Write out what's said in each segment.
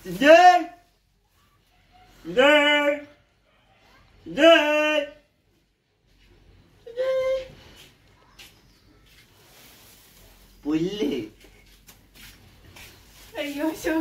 ചിഞ്ചേ ചിഞ്ചേ ചിഞ്ചേ ചിഞ്ചേ. പുല്ല് അയ്യോ ശോ.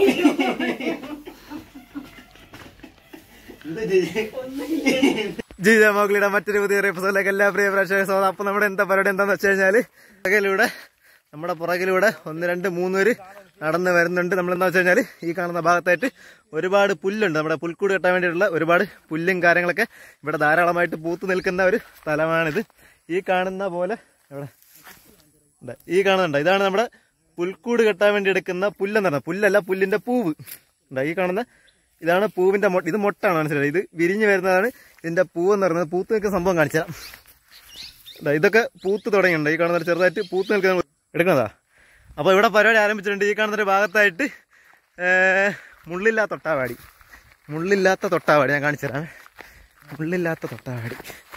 എന്താ ചേച്ചി ഒന്നുമില്ല ജീവിത മോഗ്ലിയുടെ മറ്റൊരു പുതിയ എപ്പിസോഡിലേക്ക് എല്ലാ പ്രിയ പ്രേക്ഷക സ്വാഗതം അപ്പൊ നമ്മുടെ എന്താ പരിപാടി എന്താന്ന് വെച്ച് കഴിഞ്ഞാല് പുറകിലൂടെ നമ്മുടെ പുറകിലൂടെ ഒന്ന് രണ്ട് മൂന്ന് പേര് നടന്ന് വരുന്നുണ്ട് നമ്മൾ എന്താ വെച്ച് കഴിഞ്ഞാല് ഈ കാണുന്ന ഭാഗത്തായിട്ട് ഒരുപാട് പുല്ലുണ്ട് നമ്മുടെ പുൽക്കൂട് കെട്ടാൻ വേണ്ടിയിട്ടുള്ള ഒരുപാട് പുല്ലും കാര്യങ്ങളൊക്കെ ഇവിടെ ധാരാളമായിട്ട് പൂത്തു നിൽക്കുന്ന ഒരു സ്ഥലമാണിത് ഈ കാണുന്ന പോലെ എവിടെ ഉണ്ട്. ഈ കാണുന്നുണ്ട് ഇതാണ് നമ്മുടെ പുൽക്കൂട് കെട്ടാൻ വേണ്ടി എടുക്കുന്ന പുല്ലെന്ന് പറഞ്ഞത് പുല്ലല്ല പുല്ലിന്റെ പൂവ് ഉണ്ട്. ഈ കാണുന്ന ഇതാണ് പൂവിന്റെ മൊ ഇത് മൊട്ടാണ് മനസ്സിലായത് ഇത് വിരിഞ്ഞു വരുന്നതാണ് ഇതിന്റെ പൂവ് എന്ന് പറയുന്നത് പൂത്ത് നിൽക്കുന്ന സംഭവം കാണിച്ചാൽ ഇതൊക്കെ പൂത്ത് തുടങ്ങിയിട്ടുണ്ട് ഈ കാണുന്ന ചെറുതായിട്ട് പൂത്ത് നിൽക്കുന്ന എടുക്കുന്നതാ അപ്പോൾ ഇവിടെ പരിപാടി ആരംഭിച്ചിട്ടുണ്ട് ഈ കാണുന്ന ഒരു ഭാഗത്തായിട്ട് ഏ, മുള്ളില്ലാത്ത തൊട്ടാവാടി മുള്ളില്ലാത്ത തൊട്ടാവാടി ഞാൻ കാണിച്ചു തരാം മുള്ളില്ലാത്ത തൊട്ടാവാടി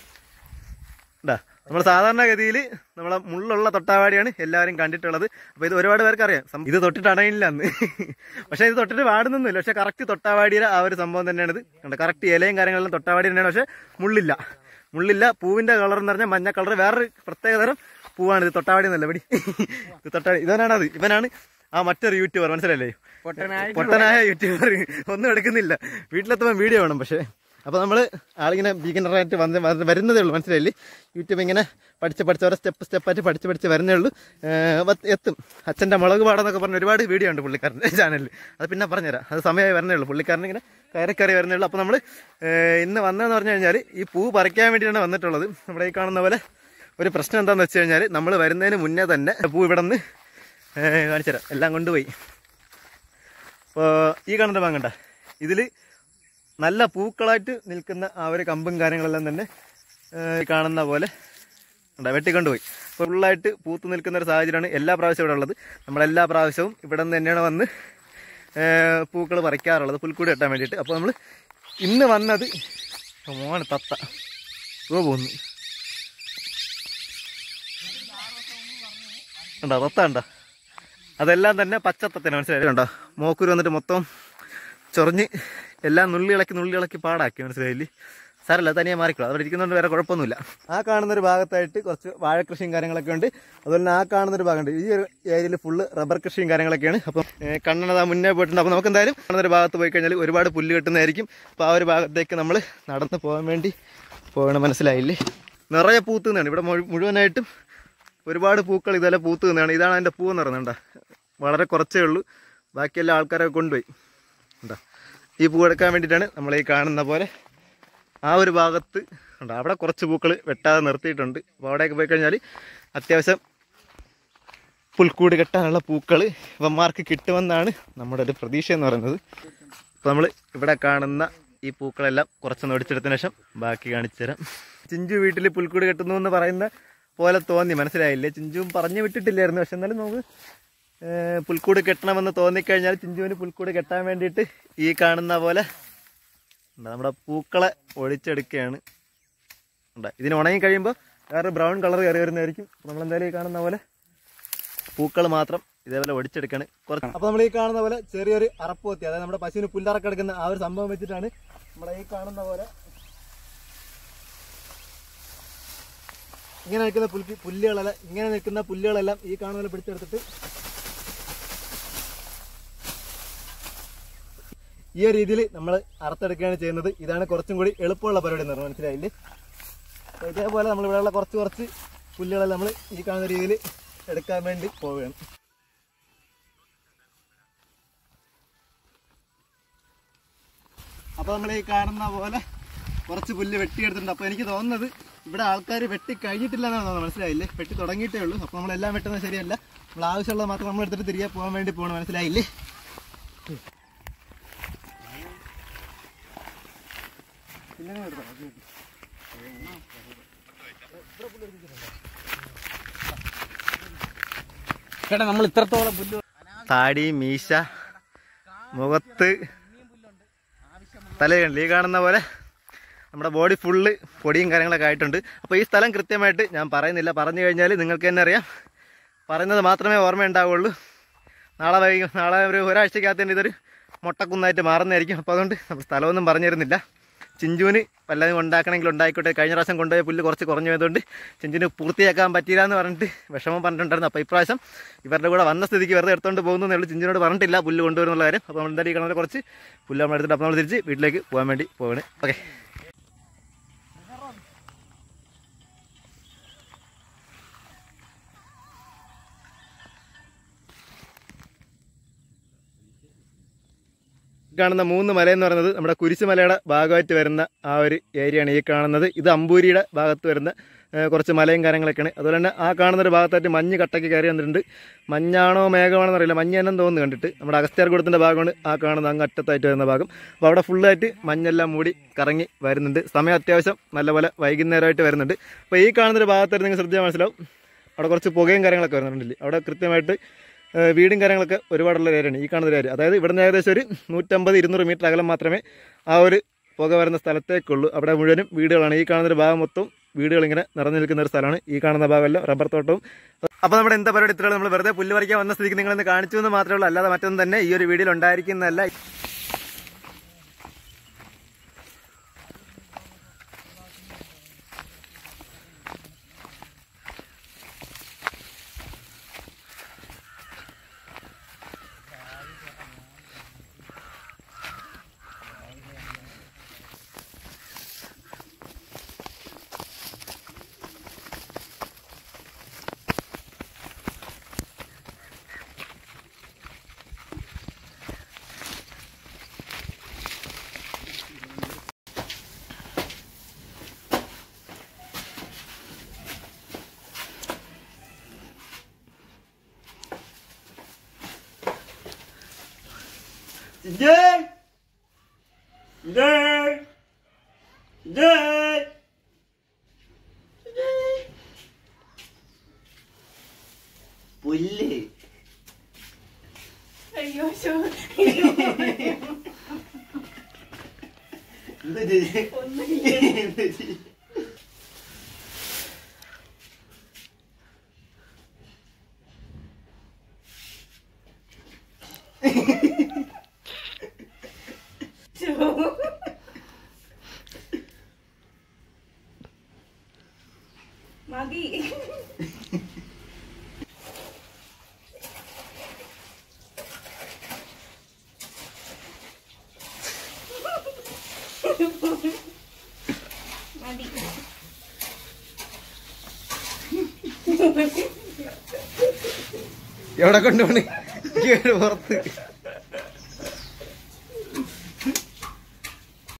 ഉണ്ടാ നമ്മൾ സാധാരണഗതിയിൽ നമ്മളെ മുള്ളുള്ള തൊട്ടാവാടിയാണ് എല്ലാവരും കണ്ടിട്ടുള്ളത് അപ്പോൾ ഇത് ഒരുപാട് പേർക്ക് അറിയാം സം- ഇത് തൊട്ടിട്ട് അണയില്ല അന്ന് പക്ഷേ ഇത് തൊട്ടിട്ട് വാടുന്നൊന്നുമില്ല പക്ഷേ കറക്റ്റ് തൊട്ടാവാടിയുടെ ആ ഒരു സംഭവം തന്നെയാണ് ഇത് കണ്ടോ കറക്റ്റ് ഇലയും കാര്യങ്ങളെല്ലാം തൊട്ടാവാടി തന്നെയാണ് പക്ഷേ മുള്ളില്ല മുള്ളില്ല പൂവിന്റെ കളർ എന്ന് പറഞ്ഞാൽ മഞ്ഞ കളർ വേറൊരു പ്രത്യേക തരം പൂവാണ് ഇത് തൊട്ടാവാടി എന്നല്ല പടി ഇത് തൊട്ടാവാടി ഇവനാണ് അത് ഇവനാണ് ആ മറ്റൊരു യൂട്യൂബർ മനസ്സിലല്ലേ പൊട്ടനായ യൂട്യൂബർ ഒന്നും എടുക്കുന്നില്ല വീട്ടിലെത്തുമ്പോൾ വീഡിയോ വേണം പക്ഷേ അപ്പോൾ നമ്മൾ ആളിങ്ങനെ ബീഗനറായിട്ട് വന്ന് വന്ന് വരുന്നതേ ഉള്ളൂ മനസ്സിലായില്ലേ യൂട്യൂബ് ഇങ്ങനെ പഠിച്ച് പഠിച്ച് ഓരോ സ്റ്റെപ്പ് സ്റ്റെപ്പായിട്ട് പഠിച്ച് പഠിച്ച് വരുന്നേ ഉള്ളൂ ഏഹ് വത്ത് എത്തും അച്ഛൻ്റെ മുളക് പാടെന്നൊക്കെ പറഞ്ഞ് ഒരുപാട് വീഡിയോ ഉണ്ട് പുള്ളിക്കാരൻ്റെ ചാനലിൽ അത് പിന്നെ പറഞ്ഞുതരാം അത് സമയമായി വരുന്നേ ഉള്ളൂ പുള്ളിക്കാരൻ ഇങ്ങനെ കയറി കയറി വരുന്നേ ഉള്ളൂ അപ്പോൾ നമ്മൾ ഇന്ന് വന്നതെന്ന് പറഞ്ഞു കഴിഞ്ഞാൽ ഈ പൂ പറിക്കാൻ വേണ്ടിയിട്ടാണ് വന്നിട്ടുള്ളത് നമ്മുടെ ഈ കാണുന്ന പോലെ ഒരു പ്രശ്നം എന്താണെന്ന് വെച്ച് കഴിഞ്ഞാൽ നമ്മൾ വരുന്നതിന് മുന്നേ തന്നെ പൂ ഇവിടെ നിന്ന് കാണിച്ചുതരാം എല്ലാം കൊണ്ടുപോയി അപ്പോൾ ഈ കാണുന്ന ഭാഗണ്ട ഇതിൽ നല്ല പൂക്കളായിട്ട് നിൽക്കുന്ന ആ ഒരു കമ്പും കാര്യങ്ങളെല്ലാം തന്നെ ഏഹ്, ഈ കാണുന്ന പോലെ ഉണ്ട് വെട്ടിക്കൊണ്ടുപോയി അപ്പോൾ ഫുള്ളായിട്ട് പൂത്ത് നിൽക്കുന്ന ഒരു സാഹചര്യമാണ് എല്ലാ പ്രാവശ്യവും ഇവിടെ ഉള്ളത് നമ്മളെല്ലാ പ്രാവശ്യവും ഇവിടെ നിന്ന് തന്നെയാണ് വന്ന് പൂക്കൾ പറിക്കാറുള്ളത് പുൽക്കൂടി കെട്ടാൻ വേണ്ടിയിട്ട് അപ്പോൾ നമ്മൾ ഇന്ന് വന്നത് മോനെ തത്ത ഓ പോന്നു ഉണ്ടോ തത്ത ഉണ്ടോ അതെല്ലാം തന്നെ പച്ചത്തത്തിന് മനസ്സിലായി കണ്ടോ മോക്കൂര് വന്നിട്ട് മൊത്തം ചൊറിഞ്ഞ് എല്ലാം നുള്ളി ഇളക്കി നുള്ളി ഇളക്കി പാടാക്കി മനസ്സിലായില്ലേ സാരല്ല തനിയെ മാറിക്കോളൂ അവിടെ ഇരിക്കുന്നതുകൊണ്ട് വേറെ കുഴപ്പമൊന്നുമില്ല ആ കാണുന്ന ഒരു ഭാഗത്തായിട്ട് കുറച്ച് വാഴക്കൃഷിയും കാര്യങ്ങളൊക്കെ ഉണ്ട് അതുപോലെ തന്നെ ആ കാണുന്ന ഒരു ഭാഗമുണ്ട് ഈ ഒരു ഏരിയയിൽ ഫുള്ള് റബ്ബർ കൃഷിയും കാര്യങ്ങളൊക്കെയാണ് അപ്പം ഏഹ്, കണ്ണനത് ആ മുന്നേ പോയിട്ടുണ്ട് അപ്പോൾ നമുക്ക് എന്തായാലും കാണുന്ന ഒരു ഭാഗത്ത് പോയി കഴിഞ്ഞാൽ ഒരുപാട് പുല്ല് കെട്ടുന്നതായിരിക്കും അപ്പോൾ ആ ഒരു ഭാഗത്തേക്ക് നമ്മൾ നടന്ന് പോകാൻ വേണ്ടി പോകണം മനസ്സിലായില്ലേ നിറയെ പൂത്ത് നിന്നാണ് ഇവിടെ മുഴു- മുഴുവനായിട്ടും ഒരുപാട് പൂക്കൾ ഇതുപോലെ പൂത്ത് നിന്നാണ് ഇതാണ് അതിൻ്റെ പൂവെന്ന് പറയുന്നത് വളരെ കുറച്ചേ ഉള്ളൂ ബാക്കിയെല്ലാം ആൾക്കാരൊക്കെ കൊണ്ടുപോയി ഉണ്ടോ ഈ പൂ എടുക്കാൻ വേണ്ടിയിട്ടാണ് നമ്മൾ ഈ കാണുന്ന പോലെ ആ ഒരു ഭാഗത്ത് ഉണ്ട് അവിടെ കുറച്ച് പൂക്കൾ വെട്ടാതെ നിർത്തിയിട്ടുണ്ട് അപ്പോൾ അവിടെയൊക്കെ പോയി കഴിഞ്ഞാൽ അത്യാവശ്യം പുൽക്കൂട് കെട്ടാനുള്ള പൂക്കൾ ഇവന്മാർക്ക് കിട്ടുമെന്നാണ് നമ്മുടെ ഒരു പ്രതീക്ഷ എന്ന് പറയുന്നത് അപ്പോൾ നമ്മൾ ഇവിടെ കാണുന്ന ഈ പൂക്കളെല്ലാം കുറച്ചൊന്ന് ഒടിച്ചെടുത്തതിന് ശേഷം ബാക്കി കാണിച്ചു തരാം ചിഞ്ചു വീട്ടിൽ പുൽക്കൂട് കെട്ടുന്നു എന്ന് പറയുന്ന പോലെ തോന്നി മനസ്സിലായില്ലേ ചിഞ്ചുവും പറഞ്ഞു വിട്ടിട്ടില്ലായിരുന്നു പക്ഷെ എന്നാലും നമുക്ക് ഏഹ്, പുൽക്കൂട് കെട്ടണമെന്ന് തോന്നിക്കഴിഞ്ഞാൽ ചിഞ്ചുവിന് പുൽക്കൂട് കെട്ടാൻ വേണ്ടിയിട്ട് ഈ കാണുന്ന പോലെ ഉണ്ട്. നമ്മുടെ പൂക്കളെ ഒഴിച്ചെടുക്കുകയാണ് ഉണ്ട്. ഇതിന് ഉണങ്ങി കഴിയുമ്പോൾ വേറെ ബ്രൗൺ കളർ കയറി വരുന്നതായിരിക്കും അപ്പോൾ നമ്മളെന്തായാലും ഈ കാണുന്ന പോലെ പൂക്കൾ മാത്രം ഇതേപോലെ ഒടിച്ചെടുക്കാണ് കുറച്ച് അപ്പോൾ നമ്മൾ ഈ കാണുന്ന പോലെ ചെറിയൊരു അറപ്പോത്തി അതായത് നമ്മുടെ പശുവിന് പുല്ലറക്കെടുക്കുന്ന ആ ഒരു സംഭവം വെച്ചിട്ടാണ് നമ്മളെ ഈ കാണുന്ന പോലെ ഇങ്ങനെ നിൽക്കുന്ന പുല്ല് പുല്ലുകളെല്ലാം ഇങ്ങനെ നിൽക്കുന്ന പുല്ലുകളെല്ലാം ഈ കാണുന്ന പോലെ പിടിച്ചെടുത്തിട്ട് ഈ ഒരു രീതിയിൽ നമ്മൾ അറുത്തെടുക്കുകയാണ് ചെയ്യുന്നത് ഇതാണ് കുറച്ചും കൂടി എളുപ്പമുള്ള പരിപാടി എന്ന് പറഞ്ഞാൽ മനസ്സിലായില്ലേ അപ്പോൾ ഇതേപോലെ നമ്മൾ ഇവിടെയുള്ള കുറച്ച് കുറച്ച് പുല്ലുകളെല്ലാം നമ്മൾ ഈ കാണുന്ന രീതിയിൽ എടുക്കാൻ വേണ്ടി പോവുകയാണ് അപ്പോൾ നമ്മൾ ഈ കാണുന്ന പോലെ കുറച്ച് പുല്ല് വെട്ടിയെടുത്തിട്ടുണ്ട് അപ്പോൾ എനിക്ക് തോന്നുന്നത് ഇവിടെ ആൾക്കാർ വെട്ടി കഴിഞ്ഞിട്ടില്ല എന്നാണ് തോന്നുന്നത് മനസ്സിലായില്ലേ വെട്ടി തുടങ്ങിയിട്ടേ ഉള്ളൂ അപ്പോൾ നമ്മളെല്ലാം വെട്ടുന്നത് ശരിയല്ല നമ്മൾ ആവശ്യമുള്ളത് മാത്രം നമ്മൾ എടുത്തിട്ട് തിരികെ പോകാൻ വേണ്ടി പോകണം മനസ്സിലായില്ലേ ചേട്ടാ നമ്മൾ ഇത്രത്തോളം പുല്ല് താടി മീശ മുഖത്ത് തലയുണ്ട് ഈ കാണുന്ന പോലെ നമ്മുടെ ബോഡി ഫുള്ള് പൊടിയും കാര്യങ്ങളൊക്കെ ആയിട്ടുണ്ട് അപ്പോൾ ഈ സ്ഥലം കൃത്യമായിട്ട് ഞാൻ പറയുന്നില്ല പറഞ്ഞു കഴിഞ്ഞാൽ നിങ്ങൾക്ക് തന്നെ അറിയാം പറയുന്നത് മാത്രമേ ഓർമ്മയുണ്ടാവുള്ളൂ നാളെ വൈകി നാളെ ഒരു ഒരാഴ്ചക്കകത്ത് തന്നെ ഇതൊരു മൊട്ടക്കുന്നായിട്ട് മാറുന്നതായിരിക്കും അപ്പോൾ അതുകൊണ്ട് നമ്മൾ സ്ഥലമൊന്നും പറഞ്ഞു തരുന്നില്ല ചിഞ്ചുവിന് വല്ലതും ഉണ്ടാക്കണമെങ്കിൽ ഉണ്ടായിക്കോട്ടെ കഴിഞ്ഞ പ്രാവശ്യം കൊണ്ടുപോയ പുല്ല് കുറച്ച് കുറഞ്ഞു പോയതുകൊണ്ട് ചിഞ്ചുവിന് പൂർത്തിയാക്കാൻ പറ്റിയില്ല എന്ന് പറഞ്ഞിട്ട് വിഷമം പറഞ്ഞിട്ടുണ്ടായിരുന്നു അപ്പോൾ ഇപ്രാവശ്യം ഇവരുടെ കൂടെ വന്ന സ്ഥിതിക്ക് വെറുതെ എടുത്തുകൊണ്ട് പോകുന്നു എന്നുള്ളൂ ചിഞ്ചുവിനോട് പറഞ്ഞിട്ടില്ല പുല്ല് കൊണ്ടുവരുന്നുള്ള കാര്യം അപ്പോൾ നമ്മൾ എന്തായാലും ഈ കാണുന്ന കുറച്ച് പുല്ല് നമ്മൾ എടുത്തിട്ട് അപ്പോൾ നമ്മൾ തിരിച്ച് വീട്ടിലേക്ക് പോകാൻ വേണ്ടി പോവാണ് ഓക്കെ കാണുന്ന മൂന്ന് മല എന്ന് പറയുന്നത് നമ്മുടെ കുരിശുമലയുടെ ഭാഗമായിട്ട് വരുന്ന ആ ഒരു ഏരിയയാണ് ഈ കാണുന്നത് ഇത് അമ്പൂരിയുടെ ഭാഗത്ത് വരുന്ന ഏ, കുറച്ച് മലയും കാര്യങ്ങളൊക്കെയാണ് അതുപോലെ തന്നെ ആ കാണുന്ന ഒരു ഭാഗത്തായിട്ട് മഞ്ഞ് കട്ടയ്ക്ക് കയറി വന്നിട്ടുണ്ട് മഞ്ഞാണോ മേഘമാണോ എന്നറിയില്ല മഞ്ഞ് തന്നെ തോന്നുന്നു കണ്ടിട്ട് നമ്മുടെ അഗസ്ത്യാർകൂടത്തിൻ്റെ ഭാഗമാണ് ആ കാണുന്ന അങ്ങ് അറ്റത്തായിട്ട് വരുന്ന ഭാഗം അപ്പോൾ അവിടെ ഫുള്ളായിട്ട് മഞ്ഞെല്ലാം മൂടി കറങ്ങി വരുന്നുണ്ട് സമയം അത്യാവശ്യം നല്ലപോലെ വൈകുന്നേരമായിട്ട് വരുന്നുണ്ട് അപ്പോൾ ഈ കാണുന്നൊരു ഭാഗത്തായിട്ട് നിങ്ങൾ ശ്രദ്ധിച്ചാൽ മനസ്സിലാവും അവിടെ കുറച്ച് പുകയും കാര്യങ്ങളൊക്കെ വരുന്നുണ്ടല്ലേ അവിടെ കൃത്യമായിട്ട് ഏഹ് വീടും കാര്യങ്ങളൊക്കെ ഒരുപാടുള്ള ഒരു ഏരിയയാണ് ഈ കാണുന്ന ഒരു ഏരിയ അതായത് ഇവിടുന്ന് ഏകദേശം ഒരു നൂറ്റമ്പത് ഇരുന്നൂറ് മീറ്റർ അകലം മാത്രമേ ആ ഒരു പുക വരുന്ന സ്ഥലത്തേക്കുള്ളൂ അവിടെ മുഴുവനും വീടുകളാണ് ഈ കാണുന്ന ഒരു ഭാഗം മൊത്തം വീടുകൾ ഇങ്ങനെ നിറഞ്ഞു നിൽക്കുന്ന ഒരു സ്ഥലമാണ് ഈ കാണുന്ന ഭാഗമല്ല റബ്ബർ തോട്ടവും അപ്പോൾ നമ്മുടെ എന്താ പരിപാടി ഇത്രയുള്ള നമ്മൾ വെറുതെ പുല്ല് പറിക്കാൻ വന്ന സ്ഥിതിക്ക് നിങ്ങളൊന്ന് കാണിച്ചു എന്ന് മാത്രമേ ഉള്ളൂ അല്ലാതെ മറ്റൊന്നും തന്നെ ഈ ഒരു വീഡിയോയിൽ ഉണ്ടായിരിക്കുന്നതല്ല Dad! Dad! Dad! പുല്ല് അയ്യോ ശോ. എന്താ ചെയ്തേ? ഒന്നുമില്ല. എന്താ ചെയ്തേ? ശോ. മതി മതി എവിടെ കൊണ്ടുപോണി പുറത്ത്